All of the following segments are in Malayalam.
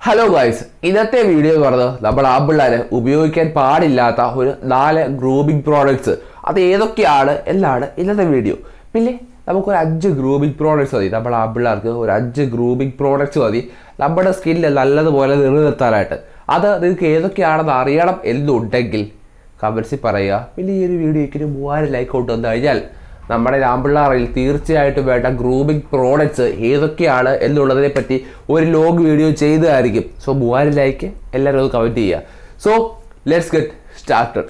ഹലോ ഗൈസ് ഇന്നത്തെ വീഡിയോ എന്ന് പറഞ്ഞത് നമ്മൾ ആ പിള്ളേരെ ഉപയോഗിക്കാൻ പാടില്ലാത്ത ഒരു നാല് ഗ്രൂമിംഗ് പ്രോഡക്ട്സ് അത് ഏതൊക്കെയാണ് എന്നാണ് ഇന്നത്തെ വീഡിയോ പിന്നെ നമുക്കൊരു അഞ്ച് ഗ്രൂമിംഗ് പ്രോഡക്ട്സ് മതി നമ്മൾ ആ പിള്ളേർക്ക് ഒരു അഞ്ച് ഗ്രൂമിംഗ് പ്രോഡക്ട്സ് മതി നമ്മുടെ സ്കിന്നിൽ നല്ലതുപോലെ നിലനിർത്താനായിട്ട് അത് നിങ്ങൾക്ക് ഏതൊക്കെയാണെന്ന് അറിയണം എന്നുണ്ടെങ്കിൽ കമൻസിൽ പറയുക പിന്നെ ഈ ഒരു വീഡിയോയ്ക്ക് ഒരു മൂവായിരം ലൈക്ക് കൊണ്ടുവന്നു കഴിഞ്ഞാൽ നമ്മുടെ രാമ്പിള്ളാറിൽ തീർച്ചയായിട്ടും വേണ്ട ഗ്രൂമിംഗ് പ്രോഡക്ട്സ് ഏതൊക്കെയാണ് എന്നുള്ളതിനെ പറ്റി ഒരു ലോഗ് വീഡിയോ ചെയ്തതായിരിക്കും സോ മൂവായിരം ലൈക്ക് എല്ലാവരും അത് കമൻറ്റ് ചെയ്യുക സോ ലെറ്റ്സ് ഗെറ്റ് സ്റ്റാർട്ടഡ്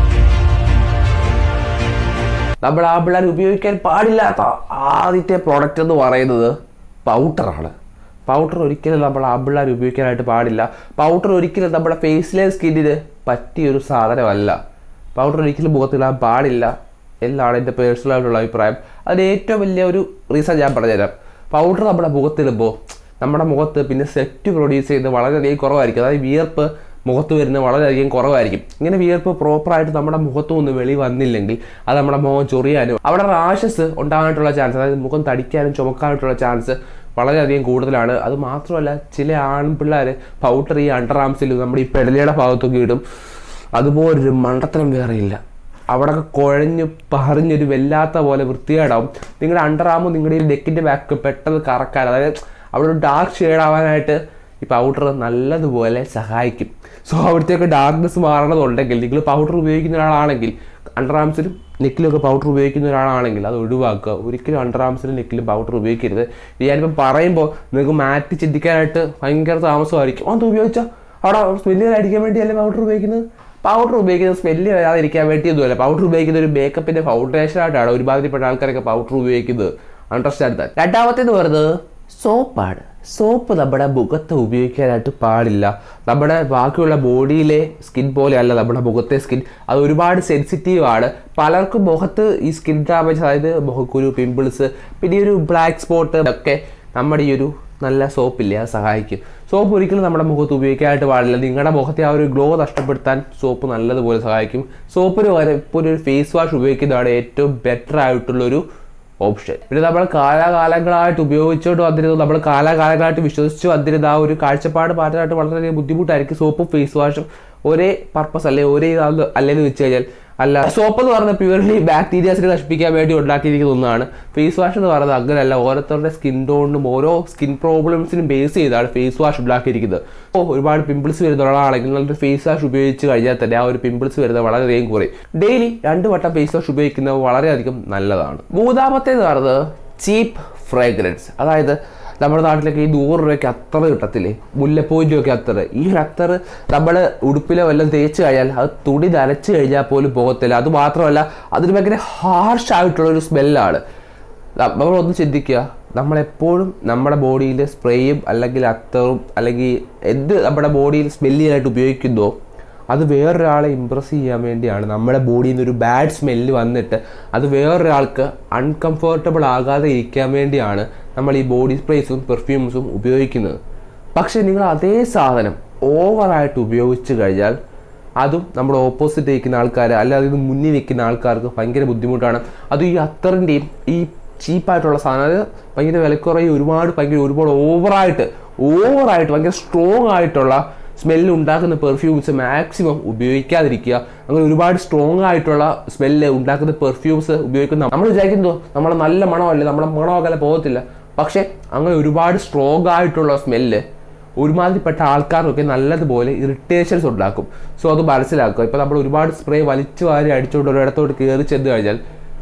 നമ്മൾ ആ പിള്ളേർ ഉപയോഗിക്കാൻ പാടില്ലാത്ത ആദ്യത്തെ പ്രോഡക്റ്റ് എന്ന് പറയുന്നത് പൗഡറാണ് പൗഡർ ഒരിക്കലും നമ്മൾ ആ പിള്ളേർ ഉപയോഗിക്കാനായിട്ട് പാടില്ല പൗഡർ ഒരിക്കലും നമ്മുടെ ഫേസിലെ സ്കിന്നിന് പറ്റിയൊരു സാധനമല്ല പൗഡർ ഒരിക്കലും മുഖത്തിടാൻ പാടില്ല എന്നാണ് എൻ്റെ പേഴ്സണൽ ആയിട്ടുള്ള അഭിപ്രായം അതിന് ഏറ്റവും വലിയ ഒരു റീസൺ ഞാൻ പറഞ്ഞുതരാം പൗഡർ നമ്മുടെ മുഖത്തിടുമ്പോൾ നമ്മുടെ മുഖത്ത് പിന്നെ സെറ്റ് പ്രൊഡ്യൂസ് ചെയ്യുന്നത് വളരെയധികം കുറവായിരിക്കും അതായത് വിയർപ്പ് മുഖത്ത് വരുന്നത് വളരെയധികം കുറവായിരിക്കും ഇങ്ങനെ വിയർപ്പ് പ്രോപ്പറായിട്ട് നമ്മുടെ മുഖത്തു നിന്ന് വെളി വന്നില്ലെങ്കിൽ അത് നമ്മുടെ മുഖം ചൊറിയാനും അവിടെ റാഷസ് ഉണ്ടാകാനായിട്ടുള്ള ചാൻസ് അതായത് മുഖം തടിക്കാനും ചുമക്കാനായിട്ടുള്ള ചാൻസ് വളരെയധികം കൂടുതലാണ് അത് മാത്രമല്ല ചില ആൺപിള്ളേർ പൗഡർ ഈ അണ്ടർ ആംസിലും നമ്മുടെ ഈ പെടലിയുടെ ഭാഗത്തൊക്കെ ഇടും അതുപോലൊരു മണ്ടത്തരം വേറെയില്ല അവിടെ കുഴഞ്ഞ് പറഞ്ഞൊരു വല്ലാത്ത പോലെ വൃത്തികേടാവും നിങ്ങളുടെ അണ്ടർ ആമും നിങ്ങളുടെ ഈ നെക്കിൻ്റെ ബാക്ക് പെട്ടെന്ന് കറക്കാൻ അതായത് അവിടെ ഒരു ഡാർക്ക് ഷെയ്ഡ് ആവാനായിട്ട് ഈ പൗഡർ നല്ലതുപോലെ സഹായിക്കും സോ അവിടുത്തേക്ക് ഡാർക്ക്നെസ് മാറണമെന്നുണ്ടെങ്കിൽ നിങ്ങൾ പൗഡർ ഉപയോഗിക്കുന്ന ഒരാളാണെങ്കിൽ അണ്ടർ ആംസിലും നെക്കിലൊക്കെ പൗഡർ ഉപയോഗിക്കുന്ന ഒരാളാണെങ്കിൽ അത് ഒഴിവാക്കുക ഒരിക്കലും അണ്ടർ ആംസിലും നെക്കിലും പൗഡർ ഉപയോഗിക്കരുത് ഇത് ഞാനിപ്പം പറയുമ്പോൾ നിങ്ങൾക്ക് മാറ്റി ചിന്തിക്കാനായിട്ട് ഭയങ്കര താമസമായിരിക്കും അത് ഉപയോഗിച്ചാൽ അവിടെ സ്മെല്ല് അടിക്കാൻ വേണ്ടിയല്ലേ പൗഡർ ഉപയോഗിക്കുന്നത് പൗഡർ ഉപയോഗിക്കുന്നത് സ്മെല്ല് വരാതിരിക്കാൻ വേണ്ടിയൊന്നുമല്ല പൗഡർ ഉപയോഗിക്കുന്ന ഒരു മേക്കപ്പിൻ്റെ ഫൗണ്ടേഷൻ ആയിട്ടാണ് ഒരുമാതിരിപ്പെട്ട ആൾക്കാരൊക്കെ പൗഡർ ഉപയോഗിക്കുന്നത് അണ്ടർസ്റ്റാൻഡ് ദാറ്റ് രണ്ടാമത്തേന്ന് പറയുന്നത് സോപ്പാണ് സോപ്പ് നമ്മുടെ മുഖത്ത് ഉപയോഗിക്കാനായിട്ട് പാടില്ല നമ്മുടെ ബാക്കിയുള്ള ബോഡിയിലെ സ്കിൻ പോലെയല്ല നമ്മുടെ മുഖത്തെ സ്കിൻ അത് ഒരുപാട് സെൻസിറ്റീവ് ആണ് പലർക്കും മുഖത്ത് ഈ സ്കിൻ ഡാമേജ് അതായത് മുഖക്കുരു പിമ്പിൾസ് പിന്നെ ഈ ഒരു ബ്ലാക്ക് സ്പോട്ട് ഒക്കെ നമ്മുടെ ഈ ഒരു നല്ല സോപ്പില്ലേ അത് സഹായിക്കും സോപ്പ് ഒരിക്കലും നമ്മുടെ മുഖത്ത് ഉപയോഗിക്കാനായിട്ട് പാടില്ല നിങ്ങളുടെ മുഖത്തെ ആ ഒരു ഗ്ലോ നഷ്ടപ്പെടുത്താൻ സോപ്പ് നല്ലതുപോലെ സഹായിക്കും സോപ്പിന് പകരം ഇപ്പോൾ ഒരു ഫേസ് വാഷ് ഉപയോഗിക്കുന്നതാണ് ഏറ്റവും ബെറ്റർ ആയിട്ടുള്ളൊരു ഓപ്ഷൻ പിന്നെ നമ്മൾ കാലാകാലങ്ങളായിട്ട് ഉപയോഗിച്ചുകൊണ്ട് വന്നിരുന്നത് നമ്മൾ കാലാകാലങ്ങളായിട്ട് വിശ്വസിച്ച് വന്നിരുന്ന ആ ഒരു കാഴ്ചപ്പാട് മാറ്റാനായിട്ട് വളരെയധികം ബുദ്ധിമുട്ടായിരിക്കും സോപ്പും ഫേസ് വാഷും ഒരേ പർപ്പസ് അല്ലെ ഒരേ ഇതാന്ന് അല്ലെന്ന് വെച്ച് കഴിഞ്ഞാൽ അല്ല സോപ്പ് എന്ന് പറയുന്നത് പ്യുവർലി ബാക്ടീരിയാസിനെ നശിപ്പിക്കാൻ വേണ്ടി ഉണ്ടാക്കിയിരിക്കുന്ന ഒന്നാണ് ഫേസ് വാഷ് എന്ന് പറയുന്നത് അങ്ങനെയല്ല ഓരോരുത്തരുടെ സ്കിൻ ടോണിനും ഓരോ സ്കിൻ പ്രോബ്ലംസിനും ബേസ് ചെയ്താണ് ഫേസ് വാഷ് ഉണ്ടാക്കിയിരിക്കുന്നത് അപ്പോൾ ഒരുപാട് പിമ്പിൾസ് വരുന്ന ഒരാളാണെങ്കിൽ നല്ലൊരു ഫേസ് വാഷ് ഉപയോഗിച്ച് കഴിഞ്ഞാൽ തന്നെ ആ ഒരു പിമ്പിൾസ് വരുന്നത് വളരെയധികം കുറയും ഡെയിലി രണ്ട് വട്ടം ഫേസ് വാഷ് ഉപയോഗിക്കുന്നത് വളരെയധികം നല്ലതാണ് മൂന്നാമത്തേന്ന് പറയുന്നത് ചീപ്പ് ഫ്രേഗ്രൻസ് അതായത് നമ്മുടെ നാട്ടിലൊക്കെ ഈ നൂറ് രൂപയ്ക്ക് അത്തർ കിട്ടത്തില്ലേ മുല്ലപ്പൂവിൻ്റെ ഒക്കെ അത്തർ ഈ ഒരു അത്തർ നമ്മൾ ഉടുപ്പിലോ വല്ലതും തേച്ച് കഴിഞ്ഞാൽ അത് തുണി നനച്ച് കഴിഞ്ഞാൽ പോലും പോകത്തില്ല അത് മാത്രമല്ല അതിന് ഭയങ്കര ഹാർഷ് ആയിട്ടുള്ള ഒരു സ്മെല്ലാണ് നമ്മളൊന്ന് ചിന്തിക്കുക നമ്മളെപ്പോഴും നമ്മുടെ ബോഡിയിൽ സ്പ്രേയും അല്ലെങ്കിൽ അത്തറും അല്ലെങ്കിൽ എന്ത് നമ്മുടെ ബോഡിയിൽ സ്മെല്ല് ചെയ്യാനായിട്ട് ഉപയോഗിക്കുന്നോ അത് വേറൊരാളെ ഇമ്പ്രസ് ചെയ്യാൻ വേണ്ടിയാണ് നമ്മുടെ ബോഡിയിൽ നിന്ന് ഒരു ബാഡ് സ്മെല്ല് വന്നിട്ട് അത് വേറൊരാൾക്ക് അൺകംഫർട്ടബിൾ ആകാതെ ഇരിക്കാൻ വേണ്ടിയാണ് നമ്മൾ ഈ ബോഡി സ്പ്രേസും പെർഫ്യൂംസും ഉപയോഗിക്കുന്നത് പക്ഷേ നിങ്ങൾ അതേ സാധനം ഓവറായിട്ട് ഉപയോഗിച്ച് കഴിഞ്ഞാൽ അതും നമ്മുടെ ഓപ്പോസിറ്റ് നിൽക്കുന്ന ആൾക്കാർ അല്ലാതെ ഇത് മുന്നിൽ നിൽക്കുന്ന ആൾക്കാർക്ക് ഭയങ്കര ബുദ്ധിമുട്ടാണ് അതും ഈ അത്തറിൻ്റെയും ഈ ചീപ്പായിട്ടുള്ള സാധനം അതായത് ഭയങ്കര വിലക്കുറയും ഒരുപാട് ഭയങ്കര ഒരുപാട് ഓവറായിട്ട് ഓവറായിട്ട് ഭയങ്കര സ്ട്രോങ് ആയിട്ടുള്ള സ്മെല്ല് ഉണ്ടാക്കുന്ന പെർഫ്യൂംസ് മാക്സിമം ഉപയോഗിക്കാതിരിക്കുക അങ്ങനെ ഒരുപാട് സ്ട്രോങ് ആയിട്ടുള്ള സ്മെല്ല് ഉണ്ടാക്കുന്ന പെർഫ്യൂംസ് ഉപയോഗിക്കുന്ന നമ്മൾ വിചാരിക്കുന്നു നമ്മളെ നല്ല മണമല്ലേ നമ്മുടെ മണമൊക്കെ പോകത്തില്ല പക്ഷേ അങ്ങനെ ഒരുപാട് സ്ട്രോങ് ആയിട്ടുള്ള സ്മെല്ല് ഒരുമാതിരിപ്പെട്ട ആൾക്കാർക്കൊക്കെ നല്ലതുപോലെ ഇറിറ്റേഷൻസ് ഉണ്ടാക്കും സോ അത് മനസ്സിലാക്കുക ഇപ്പോൾ നമ്മൾ ഒരുപാട് സ്പ്രേ വലിച്ചു വാരി അടിച്ചുകൊണ്ട് ഒരിടത്തോട്ട് കയറി ചെന്ന് കഴിഞ്ഞാൽ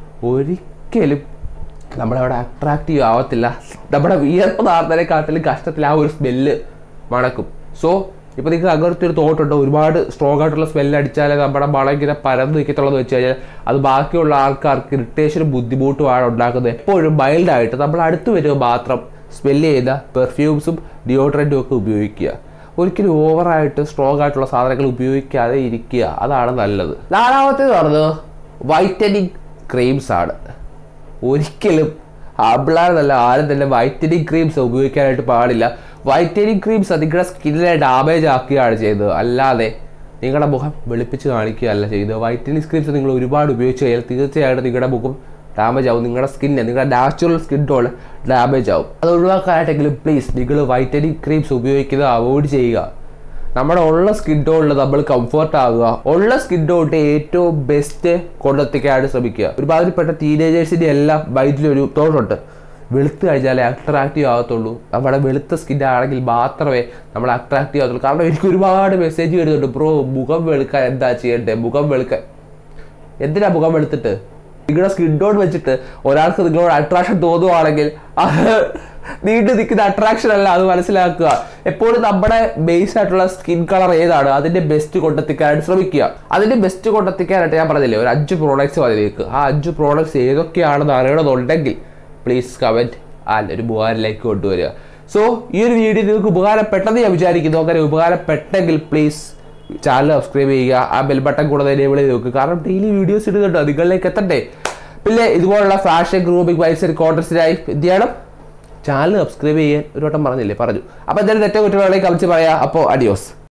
ഒരിക്കലും നമ്മളവിടെ അട്രാക്റ്റീവ് ആവത്തില്ല നമ്മുടെ വിയർപ്പ് നാർന്നതിനെക്കാട്ടിലും കഷ്ടത്തിൽ ആ ഒരു സ്മെല്ല് മണക്കും സോ ഇപ്പോൾ നിങ്ങൾക്ക് അങ്ങനത്തെ ഒരു തോട്ടുണ്ട് ഒരുപാട് സ്ട്രോങ് ആയിട്ടുള്ള സ്മെല്ല് അടിച്ചാലേ നമ്മുടെ മണം ഇങ്ങനെ പരന്ന് നിൽക്കത്തുള്ളൂ വെച്ച് കഴിഞ്ഞാൽ അത് ബാക്കിയുള്ള ആൾക്കാർക്ക് ഇറിറ്റേഷനും ബുദ്ധിമുട്ടുമാണ് ഉണ്ടാക്കുന്നത് എപ്പോഴും മൈൽഡായിട്ട് നമ്മൾ അടുത്ത് വരുമ്പോൾ മാത്രം സ്മെല്ല് ചെയ്ത പെർഫ്യൂംസും ഡിയോഡ്രൻറ്റും ഒക്കെ ഉപയോഗിക്കുക ഒരിക്കലും ഓവറായിട്ട് സ്ട്രോങ് ആയിട്ടുള്ള സാധനങ്ങൾ ഉപയോഗിക്കാതെ ഇരിക്കുക അതാണ് നല്ലത് നാലാമത്തേത് പറഞ്ഞത് വൈറ്റനിങ് ക്രീംസ് ആണ് ഒരിക്കലും ആമ്പിളാരെന്നല്ല ആരും തന്നെ വൈറ്റനിങ് ക്രീംസ് ഉപയോഗിക്കാനായിട്ട് പാടില്ല വൈറ്റനിങ് ക്രീംസ് നിങ്ങളുടെ സ്കിന്നിനെ ഡാമേജ് ആക്കുകയാണ് ചെയ്തത് അല്ലാതെ നിങ്ങളുടെ മുഖം വെളുപ്പിച്ച് കാണിക്കുകയല്ല ചെയ്തത് വൈറ്റനിങ് ക്രീംസ് നിങ്ങൾ ഒരുപാട് ഉപയോഗിച്ച് കഴിഞ്ഞാൽ തീർച്ചയായിട്ടും നിങ്ങളുടെ മുഖം ഡാമേജ് ആവും നിങ്ങളുടെ സ്കിന്നെ നിങ്ങളുടെ നാച്ചുറൽ സ്കിൻ ടോൺ ഡാമേജ് ആവും അത് ഒഴിവാക്കാനായിട്ടെങ്കിലും പ്ലീസ് നിങ്ങൾ വൈറ്റനിങ് ക്രീംസ് ഉപയോഗിക്കുന്നത് അവോയ്ഡ് ചെയ്യുക നമ്മുടെ ഉള്ള സ്കിൻ ടോണിൽ നമ്മൾ കംഫർട്ട് ആകുക ഉള്ള സ്കിൻ ടോണിന്റെ ഏറ്റവും ബെസ്റ്റ് കൊണ്ടെത്തിക്കാനായിട്ട് ശ്രമിക്കുക ഒരുമാതിരിപ്പെട്ട ടീനേജേഴ്സിന്റെ എല്ലാം മൈൻഡിലൊരു തോന്നുണ്ട് വെളുത്ത് കഴിഞ്ഞാലേ അട്രാക്റ്റീവ് ആകത്തുള്ളൂ നമ്മുടെ വെളുത്ത സ്കിൻ ആണെങ്കിൽ മാത്രമേ നമ്മൾ അട്രാക്റ്റീവ് ആകത്തുള്ളൂ കാരണം എനിക്ക് ഒരുപാട് മെസ്സേജ് വരുന്നുണ്ട് ബ്രോ മുഖം വെളുക്കാൻ എന്താ ചെയ്യണ്ടേ മുഖം വെളുക്കാൻ എന്തിനാ മുഖം വെളുത്തിട്ട് നിങ്ങളുടെ സ്കിൻ ടോൺ വെച്ചിട്ട് ഒരാൾക്ക് നിങ്ങളോട് അട്രാക്ഷൻ തോന്നുവാണെങ്കിൽ അത് നീണ്ടു നിൽക്കുന്ന അട്രാക്ഷൻ അല്ല അത് മനസ്സിലാക്കുക എപ്പോഴും നമ്മുടെ ബേസ് ആയിട്ടുള്ള സ്കിൻ കളർ ഏതാണ് അതിന്റെ ബെസ്റ്റ് കൊണ്ടെത്തിക്കാനായിട്ട് ശ്രമിക്കുക അതിന്റെ ബെസ്റ്റ് കൊണ്ടെത്തിക്കാനായിട്ട് ഞാൻ പറഞ്ഞില്ലേ ഒരു അഞ്ച് പ്രോഡക്റ്റ്സ് മതി നിങ്ങൾക്ക് ആ അഞ്ച് പ്രോഡക്റ്റ്സ് ഏതൊക്കെയാണെന്ന് അറിയണമെന്നുണ്ടെങ്കിൽ പ്ലീസ് കമൻറ്റ് അല്ല ഒരു ഉപകാരത്തിലേക്ക് കൊണ്ടുവരിക സോ ഈ ഒരു വീഡിയോ നിങ്ങൾക്ക് ഉപകാരപ്പെട്ടെന്ന് ഞാൻ വിചാരിക്കുന്നു അങ്ങനെ ഉപകാരപ്പെട്ടെങ്കിൽ പ്ലീസ് ചാനൽ സബ്സ്ക്രൈബ് ചെയ്യുക ആ ബെൽ ബട്ടൺ കൂടെ എനേബിൾ ചെയ്ത് നോക്കുക കാരണം ഡെയിലി വീഡിയോസ് ഇടുന്നുണ്ട് നിങ്ങളിലേക്ക് എത്തണ്ടേ പിന്നെ ഇതുപോലുള്ള ഫാഷൻ ഗ്രൂമിംഗ് വൈസ് കോൺടസ്റ്റിനായി എന്ത് ചെയ്യണം ചാനൽ സബ്സ്ക്രൈബ് ചെയ്യാൻ ഒരു വട്ടം പറഞ്ഞില്ലേ പറഞ്ഞു അപ്പോൾ എന്തായാലും തെറ്റോ കുറ്റങ്ങളെ കളിച്ച് പറയാം അപ്പോൾ അഡിയോസ്